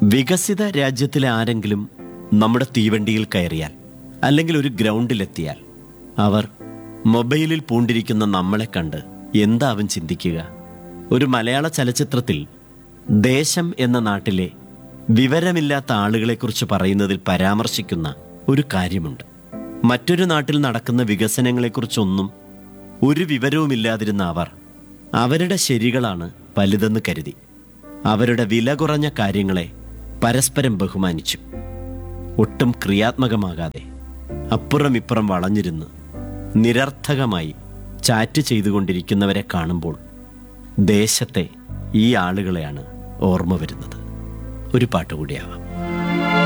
വികസിത രാജ്യത്തിലെ ആരെങ്കിലും നമ്മുടെ തീവണ്ടിയിൽ കയറിയാൽ അല്ലെങ്കിൽ ഒരു ഗ്രൗണ്ടിലെത്തിയാൽ അവർ മൊബൈലിൽ പൂണ്ടിരിക്കുന്ന നമ്മളെ കണ്ട് എന്താവും ചിന്തിക്കുക ഒരു മലയാള ചലച്ചിത്രത്തിൽ ദേശം എന്ന നാട്ടിലെ വിവരമില്ലാത്ത ആളുകളെക്കുറിച്ച് പറയുന്നതിൽ പരാമർശിക്കുന്ന ഒരു കാര്യമുണ്ട് മറ്റൊരു നാട്ടിൽ നടക്കുന്ന വികസനങ്ങളെക്കുറിച്ചൊന്നും ഒരു വിവരവുമില്ലാതിരുന്ന അവർ അവരുടെ ശരികളാണ് വലുതെന്ന് കരുതി അവരുടെ വില കുറഞ്ഞ കാര്യങ്ങളെ പരസ്പരം ബഹുമാനിച്ചു ഒട്ടും ക്രിയാത്മകമാകാതെ അപ്പുറം ഇപ്പുറം വളഞ്ഞിരുന്ന് നിരർത്ഥകമായി ചാറ്റ് ചെയ്തുകൊണ്ടിരിക്കുന്നവരെ കാണുമ്പോൾ ദേശത്തെ ഈ ആളുകളെയാണ് ഓർമ്മ വരുന്നത് ഒരു പാട്ടുകൂടിയാവാം